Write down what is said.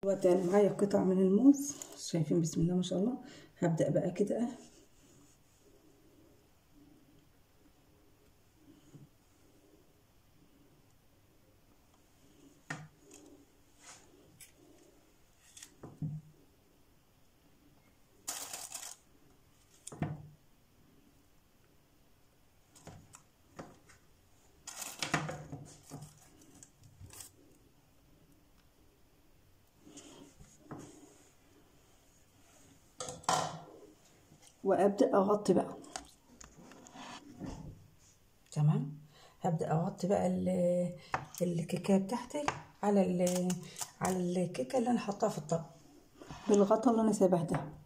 دلوقتي انا معايا قطع من الموز شايفين بسم الله ما شاء الله هبدأ بقى كده وابدا اغطي بقى تمام هبدا اغطي بقى ال- الكيكه بتاعتي على ال- على الكيكه اللي انا حطاها في الطبق بالغطا اللي انا سايباه ده